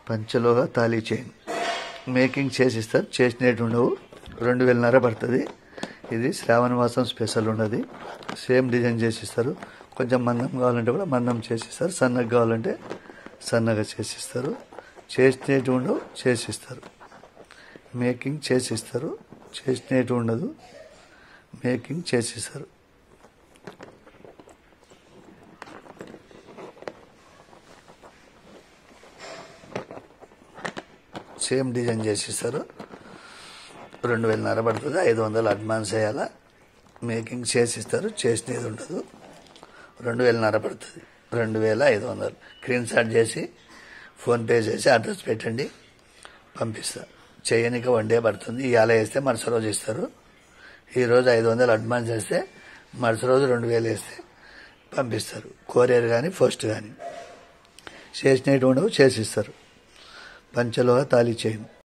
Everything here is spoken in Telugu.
పంచలోహ తాళీ చైన్ మేకింగ్ చేసిస్తారు చేసినట్టు ఉండవు రెండు వేలన్నర పడుతుంది ఇది శ్రావణ మాసం స్పెషల్ ఉన్నది సేమ్ డిజైన్ చేసిస్తారు కొంచెం మందం కావాలంటే కూడా మందం చేసిస్తారు సన్నగా కావాలంటే సన్నగా చేసిస్తారు చేసినట్టు ఉండవు చేసిస్తారు మేకింగ్ చేసిస్తారు చేసినట్టు ఉండదు మేకింగ్ చేసిస్తారు సేమ్ డిజైన్ చేసిస్తారు రెండు వేలన్నర పడుతుంది ఐదు వందలు అడ్వాన్స్ వేయాలా మేకింగ్ చేసిస్తారు చేసినది ఉండదు రెండు వేలన్నర పడుతుంది రెండు వేల ఐదు వందలు స్క్రీన్ షాట్ చేసి ఫోన్పే చేసి అడ్రస్ పెట్టండి పంపిస్తా చేయనిక వన్ డే పడుతుంది ఇవాళ వేస్తే మరుసటి రోజు ఇస్తారు ఈరోజు ఐదు వందలు అడ్వాన్స్ వేస్తే మరుసటి రోజు రెండు వేలు వేస్తే పంపిస్తారు కొరియర్ కానీ పోస్ట్ కానీ చేసినట్టు ఉండవు చేసిస్తారు పంచలోహ తాళీ చైన్